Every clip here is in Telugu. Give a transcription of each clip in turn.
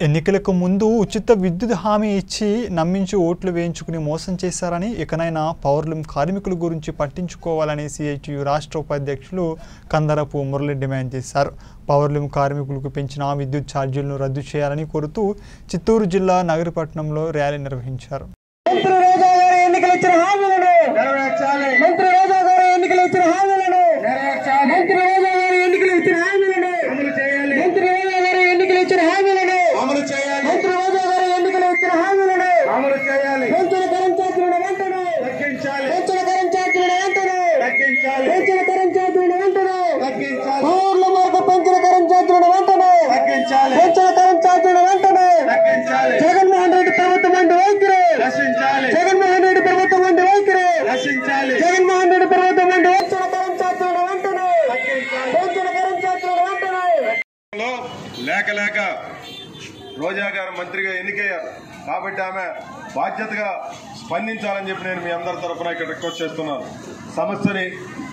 ఎన్నికలకు ముందు ఉచిత విద్యుత్ హామీ ఇచ్చి నమ్మించి ఓట్లు వేయించుకుని మోసం చేశారని ఇకనైనా పౌరులు కార్మికుల గురించి పట్టించుకోవాలని సిఐటియు రాష్ట్ర ఉపాధ్యక్షులు కందరపు మురళి డిమాండ్ చేశారు పౌరులు కార్మికులకు పెంచిన విద్యుత్ ఛార్జీలను రద్దు చేయాలని కోరుతూ చిత్తూరు జిల్లా నగరపట్నంలో ర్యాలీ నిర్వహించారు మంత్రి రోజా గారి ఎన్నికలు ఇచ్చిన హామీలను నెరవేర్చాలి మంత్రి రోజా గారి ఎన్నికలు ఇచ్చిన హామీలను నెరవేర్చాలి మంత్రి రోజా గారి ఎన్నికలు ఇచ్చిన హామీలను అమలు చేయాలి మంత్రి రోజా గారి ఎన్నికలు ఇచ్చిన హామీలను అమలు చేయాలి మంత్రి రోజా గారి ఎన్నికలు ఇచ్చిన హామీలను అమలు చేయాలి పెంచిన కరెంట్ ఛార్జీలను వెంటనే తగ్గించాలి పెంచిన కరెంట్ ఛార్జీలను వెంటనే తగ్గించాలి పెంచిన కరెంట్ ఛార్జీలను వెంటనే తగ్గించాలి పౌరుల మేరకు పెంచిన కరెంట్ ఛార్జీలను వెంటనే తగ్గించాలి పెంచిన కరెంట్ ఛార్జీలను వెంటనే తగ్గించాలి జగన్మోహన్ రెడ్డి ప్రభుత్వం వంటి వైఖరి రక్షించాలి జగన్మోహన్ రెడ్డి ప్రభుత్వం వంటి వైఖరి రక్షించాలి జగన్మోహన్ రెడ్డి ప్రభుత్వం వంటి పెంచిన కరెంట్ ఛార్జీలను వెంటనే తగ్గించాలి పెంచిన కరెంట్ ఛార్జీలను వెంటనే లో లేక లేక రోజా గారు మంత్రిగా ఎన్నికయ్యారు కాబట్టి ఆమె బాధ్యతగా స్పందించాలని చెప్పి నేను మీ అందరి తరఫున ఇక్కడ రిక్వెస్ట్ చేస్తున్నాను సమస్యని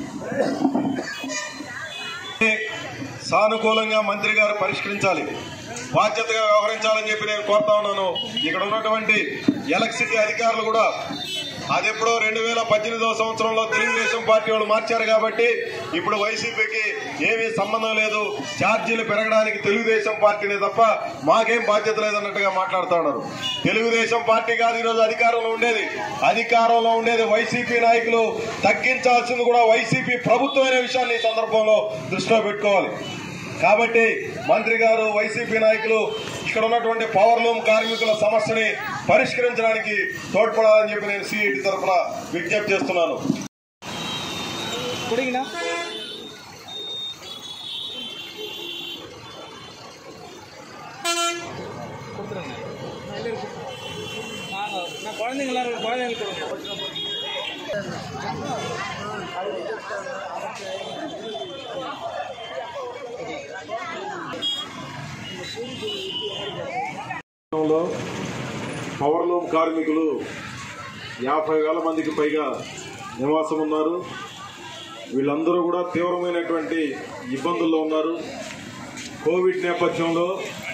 సానుకూలంగా మంత్రి గారు పరిష్కరించాలి బాధ్యతగా వ్యవహరించాలని చెప్పి నేను కోరుతా ఉన్నాను ఇక్కడ ఉన్నటువంటి ఎలక్ట్రిసిటీ అధికారులు కూడా అది ఎప్పుడో రెండు వేల పద్దెనిమిదవ సంవత్సరంలో తెలుగుదేశం పార్టీ వాళ్ళు మార్చారు కాబట్టి ఇప్పుడు వైసీపీకి ఏమీ సంబంధం లేదు ఛార్జీలు పెరగడానికి తెలుగుదేశం పార్టీనే తప్ప మాకేం బాధ్యత లేదన్నట్టుగా మాట్లాడుతా ఉన్నారు తెలుగుదేశం పార్టీ కాదు ఈరోజు అధికారంలో ఉండేది అధికారంలో ఉండేది వైసీపీ నాయకులు తగ్గించాల్సింది కూడా వైసీపీ ప్రభుత్వం అనే విషయాన్ని ఈ సందర్భంలో దృష్టిలో పెట్టుకోవాలి కాబట్టి మంత్రి గారు వైసీపీ నాయకులు ఇక్కడ ఉన్నటువంటి పవర్ లూమ్ కార్మికుల సమస్యని పరిష్కరించడానికి తోడ్పడాలని చెప్పి నేను సిఐటి తరఫున విజ్ఞప్తి చేస్తున్నాను நான் குழந்தைங்க எல்லாரும் குழந்தைங்களுக்கு கொடுங்க రాష్ట్రంలో పవర్ లూమ్ కార్మికులు యాభై వేల మందికి పైగా నివాసం ఉన్నారు వీళ్ళందరూ కూడా తీవ్రమైనటువంటి ఇబ్బందుల్లో ఉన్నారు కోవిడ్ నేపథ్యంలో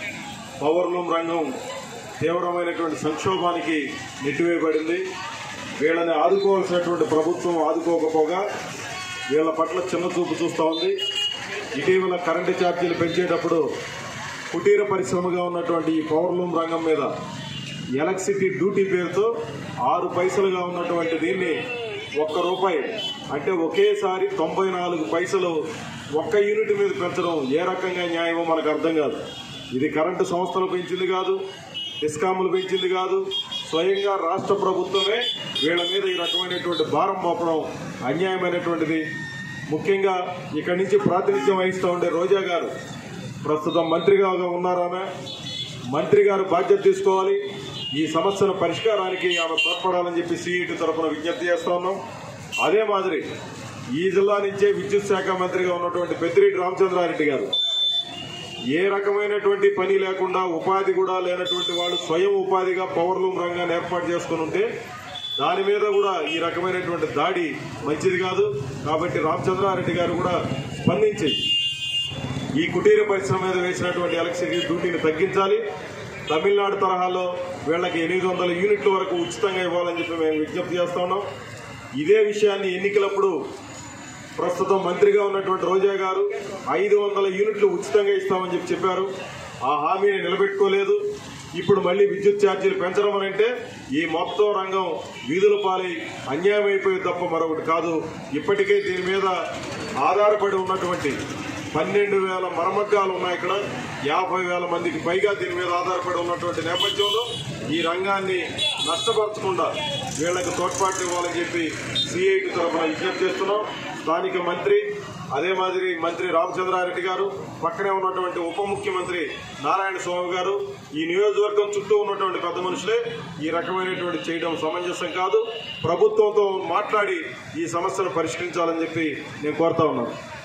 పవర్ లూమ్ రంగం తీవ్రమైనటువంటి సంక్షోభానికి నెట్టివేయబడింది వీళ్ళని ఆదుకోవాల్సినటువంటి ప్రభుత్వం ఆదుకోకపోగా వీళ్ళ పట్ల చిన్న చూపు చూస్తూ ఉంది ఇటీవల కరెంటు ఛార్జీలు పెంచేటప్పుడు కుటీర పరిశ్రమగా ఉన్నటువంటి ఈ పవర్ లూమ్ రంగం మీద ఎలక్ట్రిసిటీ డ్యూటీ పేరుతో ఆరు పైసలుగా ఉన్నటువంటి దీన్ని ఒక్క రూపాయి అంటే ఒకేసారి తొంభై నాలుగు పైసలు ఒక్క యూనిట్ మీద పెంచడం ఏ రకంగా న్యాయమో మనకు అర్థం కాదు ఇది కరెంటు సంస్థలు పెంచింది కాదు డిస్కాములు పెంచింది కాదు స్వయంగా రాష్ట్ర ప్రభుత్వమే వీళ్ళ మీద ఈ రకమైనటువంటి భారం మోపడం అన్యాయమైనటువంటిది ముఖ్యంగా ఇక్కడి నుంచి ప్రాతినిధ్యం వహిస్తూ ఉండే రోజా గారు ప్రస్తుతం మంత్రిగా ఉన్నారామె మంత్రి గారు బాధ్యత తీసుకోవాలి ఈ సమస్యల పరిష్కారానికి ఆమె తోడ్పడాలని చెప్పి సిఈటి తరఫున విజ్ఞప్తి చేస్తా ఉన్నాం అదే మాదిరి ఈ జిల్లా నుంచే విద్యుత్ శాఖ మంత్రిగా ఉన్నటువంటి పెద్దిరెడ్డి రామచంద్రారెడ్డి గారు ఏ రకమైనటువంటి పని లేకుండా ఉపాధి కూడా లేనటువంటి వాళ్ళు స్వయం ఉపాధిగా పవర్ లూమ్ రంగాన్ని ఏర్పాటు చేసుకుని ఉంటే దాని మీద కూడా ఈ రకమైనటువంటి దాడి మంచిది కాదు కాబట్టి రామచంద్రారెడ్డి గారు కూడా స్పందించి ఈ కుటీర పరిశ్రమ మీద వేసినటువంటి ఎలక్ట్రిసిటీ డ్యూటీని తగ్గించాలి తమిళనాడు తరహాలో వీళ్ళకి ఎనిమిది వందల యూనిట్ల వరకు ఉచితంగా ఇవ్వాలని చెప్పి మేము విజ్ఞప్తి చేస్తా ఉన్నాం ఇదే విషయాన్ని ఎన్నికలప్పుడు ప్రస్తుతం మంత్రిగా ఉన్నటువంటి రోజా గారు ఐదు వందల యూనిట్లు ఉచితంగా ఇస్తామని చెప్పి చెప్పారు ఆ హామీని నిలబెట్టుకోలేదు ఇప్పుడు మళ్ళీ విద్యుత్ ఛార్జీలు పెంచడం అని అంటే ఈ మొత్తం రంగం వీధుల పాలై అన్యాయం అయిపోయి తప్ప మరొకటి కాదు ఇప్పటికే దీని మీద ఆధారపడి ఉన్నటువంటి పన్నెండు వేల మరమగ్గాలు ఉన్నాయి ఇక్కడ యాభై వేల మందికి పైగా దీని మీద ఆధారపడి ఉన్నటువంటి నేపథ్యంలో ఈ రంగాన్ని నష్టపరచకుండా వీళ్ళకి తోడ్పాటు ఇవ్వాలని చెప్పి సిఐటి తరఫున విజ్ఞప్తి చేస్తున్నాం స్థానిక మంత్రి అదే మాదిరి మంత్రి రామచంద్రారెడ్డి గారు పక్కనే ఉన్నటువంటి ఉప ముఖ్యమంత్రి నారాయణ స్వామి గారు ఈ నియోజకవర్గం చుట్టూ ఉన్నటువంటి పెద్ద మనుషులే ఈ రకమైనటువంటి చేయడం సమంజసం కాదు ప్రభుత్వంతో మాట్లాడి ఈ సమస్యను పరిష్కరించాలని చెప్పి నేను కోరుతా ఉన్నాను